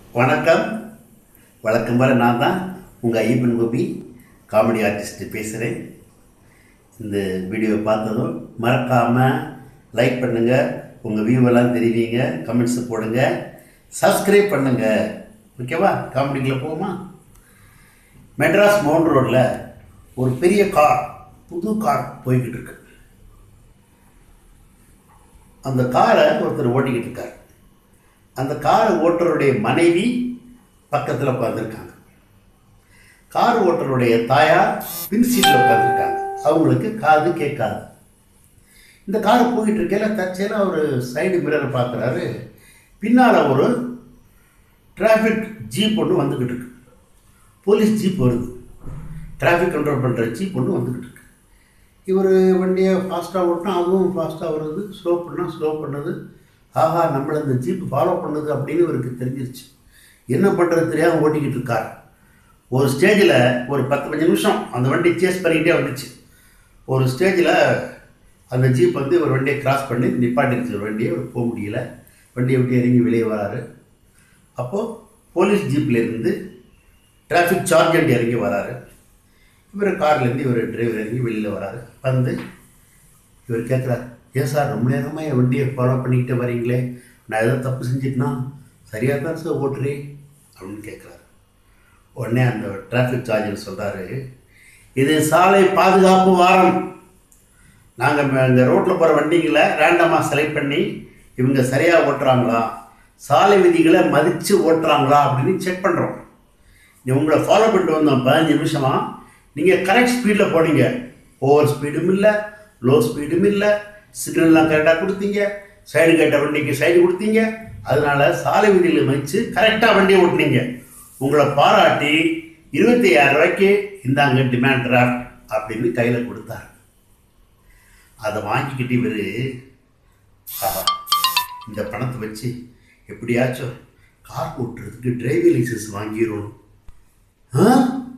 வணக்கம் வழக்கம் போல நான் தான் உங்கள் ஐயப்பன் கோபி காமெடி ஆர்டிஸ்ட் பேசுகிறேன் இந்த வீடியோவை பார்த்ததும் மறக்காமல் லைக் பண்ணுங்கள் உங்கள் வியூவெல்லாம் தெரிவிங்க கமெண்ட்ஸ் போடுங்க சப்ஸ்கிரைப் பண்ணுங்கள் ஓகேவா காமெடிக்குள்ள போமா மெட்ராஸ் மவுண்ட் ரோட்டில் ஒரு பெரிய கார் புது கார் போய்கிட்டு இருக்கு அந்த காரை ஒருத்தர் ஓட்டிக்கிட்டு இருக்கார் அந்த கார் ஓட்டுறருடைய மனைவி பக்கத்தில் உட்காந்துருக்காங்க கார் ஓட்டுறருடைய தாயார் பின் சீட்டில் உட்காந்துருக்காங்க அவங்களுக்கு காது கேட்காது இந்த கார் போயிட்டு இருக்கையில தற்செயலாக ஒரு சைடு மிரரை பார்க்குறாரு பின்னால் ஒரு டிராஃபிக் ஜீப் ஒன்று வந்துக்கிட்டு இருக்கு போலீஸ் ஜீப் வருது டிராஃபிக் கண்ட்ரோல் பண்ணுற ஜீப் ஒன்று வந்துக்கிட்டு இருக்கு இவர் வண்டியை ஃபாஸ்ட்டாக ஓட்டினா அதுவும் ஃபாஸ்ட்டாக வருது ஸ்லோ பண்ணால் ஸ்லோ பண்ணுது ஆஹா நம்மளை இந்த ஜீப் ஃபாலோ பண்ணுது அப்படின்னு இவருக்கு தெரிஞ்சிருச்சு என்ன பண்ணுறது தெரியாமல் ஓட்டிக்கிட்டு இருக்கார் ஒரு ஸ்டேஜில் ஒரு பத்து பஞ்சு நிமிஷம் அந்த வண்டி சேஸ் பண்ணிக்கிட்டே வந்துச்சு ஒரு ஸ்டேஜில் அந்த ஜீப் வந்து ஒரு வண்டியை கிராஸ் பண்ணி நிப்பாட்டிருச்சு ஒரு வண்டியை அவர் போக முடியல வண்டியை விட்டு இறங்கி வெளியே வராரு அப்போது போலீஸ் ஜீப்பில் இருந்து டிராஃபிக் சார்ஜெண்ட் இறங்கி வராரு இவர் கார்லேருந்து இவர் டிரைவர் இறங்கி வெளியில் வராரு வந்து இவர் கேட்குறாரு ஏன் சார் ரொம்ப நேரமாக என் வண்டியை ஃபாலோ பண்ணிக்கிட்டே வரீங்களே நான் ஏதோ தப்பு செஞ்சுட்டேனா சரியாக தான் சார் ஓட்டுறேன் அப்படின்னு கேட்குறாரு உடனே அந்த டிராஃபிக் சார்ஜர் சொல்கிறாரு இது சாலை பாதுகாப்பு வாரம் நாங்கள் இந்த ரோட்டில் போகிற வண்டிங்களை ரேண்டமாக செலக்ட் பண்ணி இவங்க சரியாக ஓட்டுறாங்களா சாலை விதிகளை மதித்து ஓட்டுறாங்களா அப்படின்னு செக் பண்ணுறோம் உங்களை ஃபாலோ பண்ணிட்டு வந்தோம் பதினஞ்சு நிமிஷமாக நீங்கள் கரெக்ட் ஸ்பீடில் போனீங்க ஓவர் ஸ்பீடும் இல்லை லோ ஸ்பீடும் இல்லை சிக்னல்லாம் கரெக்டாக கொடுத்தீங்க சைடு கேட்ட வண்டிக்கு சைடு கொடுத்தீங்க அதனால சாலை விதிகளை மதித்து கரெக்டாக வண்டியை ஓட்டுனீங்க உங்களை பாராட்டி இருபத்தி ஐயாயிரம் ரூபாய்க்கு இந்தாங்க டிமாண்ட் டிராஃப்ட் அப்படின்னு கையில் கொடுத்தார் அதை வாங்கிக்கிட்டு இவர் ஆஹா இந்த பணத்தை வச்சு எப்படியாச்சும் கார் ஓட்டுறதுக்கு டிரைவிங் லைசன்ஸ் வாங்கிடணும் ஆ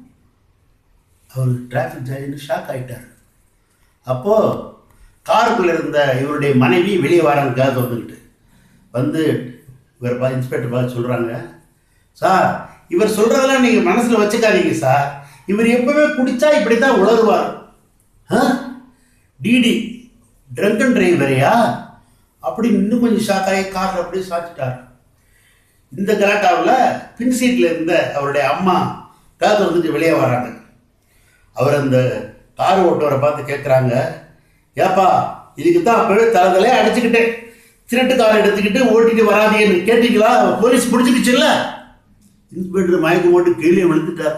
அவர் டிராஃபிக் ஜார்ஜின்னு ஷாக் ஆகிட்டார் அப்போது காருக்குள்ளே இருந்த இவருடைய மனைவி வெளியே வராங்கக்காக வந்துக்கிட்டு வந்து இவர் பா இன்ஸ்பெக்டர் பார்த்து சொல்கிறாங்க சார் இவர் சொல்கிறதெல்லாம் நீங்கள் மனசில் வச்சுக்காதீங்க சார் இவர் எப்பவுமே குடித்தா இப்படி தான் உளருவார் ஆ டிடி ட்ரங்கன் டிரைவரையா அப்படி இன்னும் கொஞ்சம் ஷாக் ஆகி காரில் அப்படியே சாச்சிட்டார் இந்த கலாட்டாவில் பின் சீட்டில் இருந்த அவருடைய அம்மா காது வந்துட்டு வெளியே வராங்க அவர் அந்த கார் ஓட்டுவரை பார்த்து கேட்குறாங்க ஏப்பா இதுக்கு தான் அப்பவே தரதலே அடிச்சுக்கிட்டேன் திருட்டு கார் எடுத்துக்கிட்டு ஓட்டிட்டு வராதீங்கன்னு கேட்டீங்களா போலீஸ் பிடிச்சிக்கிச்சுல்ல இன்ஸ்பெக்டர் மயக்கம் போட்டு கீழே விழுந்துட்டார்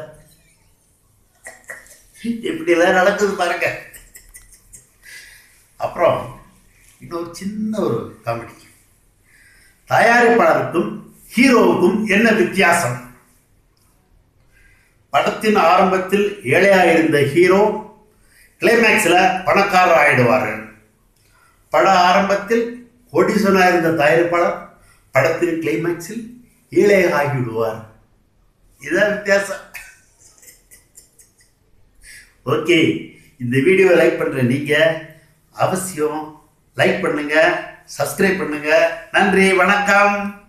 இப்படியெல்லாம் நடக்குது பாருங்க அப்புறம் இன்னொரு சின்ன ஒரு காமெடி தயாரிப்பாளருக்கும் ஹீரோவுக்கும் என்ன வித்தியாசம் படத்தின் ஆரம்பத்தில் ஏழையாக இருந்த ஹீரோ கிளைமேக்ஸில் பணக்காரர் ஆயிடுவார் பட ஆரம்பத்தில் கோடீஸ்வரனாக இருந்த தயாரிப்பாளர் படத்தின் கிளைமேக்ஸில் ஏழை ஆகிவிடுவார் இதான் வித்தியாசம் ஓகே இந்த வீடியோவை லைக் பண்ணுற நீங்கள் அவசியம் லைக் பண்ணுங்க சப்ஸ்கிரைப் பண்ணுங்க நன்றி வணக்கம்